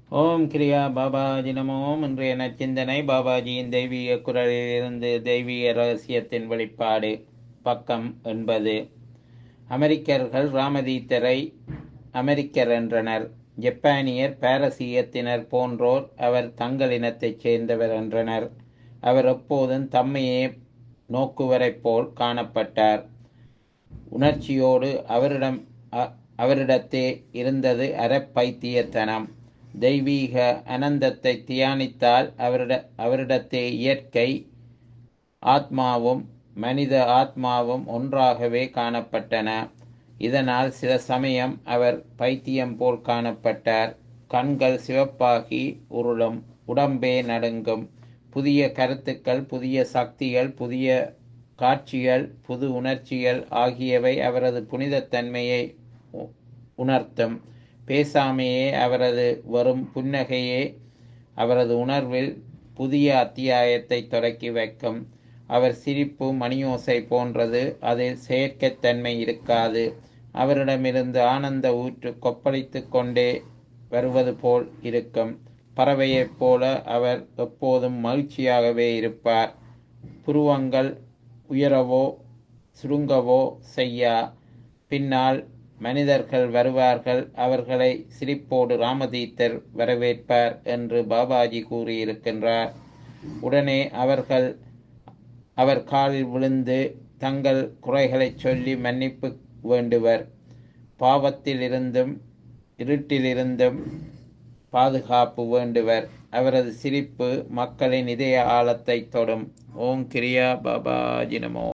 ஓம் கிரியா பாபாஜி நமோம் இன்றைய நச்சிந்தனை பாபாஜியின் தெய்வீக குரலிலிருந்து தெய்வீக ரகசியத்தின் வெளிப்பாடு பக்கம் என்பது அமெரிக்கர்கள் ராமதீத்தரை அமெரிக்கர் என்றனர் ஜப்பானியர் பாரசீகத்தினர் போன்றோர் அவர் தங்களினத்தைச் சேர்ந்தவர் என்றனர் அவர் எப்போதும் தம்மையே நோக்குவரைப் போல் காணப்பட்டார் உணர்ச்சியோடு அவரிடம் அ- அவரிடத்தே இருந்தது அறப்பைத்தியத்தனம் தெய்வீக அனந்தத்தை தியானித்தால் அவரிட அவரிடத்தே இயற்கை ஆத்மாவும் மனித ஆத்மாவும் ஒன்றாகவே காணப்பட்டன இதனால் சில சமயம் அவர் பைத்தியம் போல் காணப்பட்டார் கண்கள் சிவப்பாகி உருளும் உடம்பே நடுங்கும் புதிய கருத்துக்கள் புதிய சக்திகள் புதிய காட்சிகள் புது உணர்ச்சிகள் ஆகியவை அவரது புனிதத்தன்மையை உ- உணர்த்தும் பேசாமையே அவரது வரும் புன்னகையே அவரது உணர்வில் புதிய அத்தியாயத்தை தொடக்கி வைக்கும் அவர் சிரிப்பு மணியோசை போன்றது அதில் செயற்கைத்தன்மை இருக்காது அவரிடமிருந்து ஆனந்த ஊற்று கொப்பளித்துக் கொண்டே வருவது போல் இருக்கும் பறவையைப் போல அவர் எப்போதும் மகிழ்ச்சியாகவே இருப்பார் புருவங்கள் உயரவோ சுருங்கவோ செய்யா பின்னால் மனிதர்கள் வருவார்கள் அவர்களை சிரிப்போடு ராமதீத்தர் வரவேற்பார் என்று பாபாஜி கூறியிருக்கின்றார் உடனே அவர்கள் அவர் காலில் விழுந்து தங்கள் குறைகளைச் சொல்லி மன்னிப்பு வேண்டுவர் பாவத்திலிருந்தும் இருட்டிலிருந்தும் பாதுகாப்பு வேண்டுவர் அவரது சிரிப்பு மக்களின் இதய ஆழத்தை தொடும் ஓம் கிரியா பாபாஜி நமோ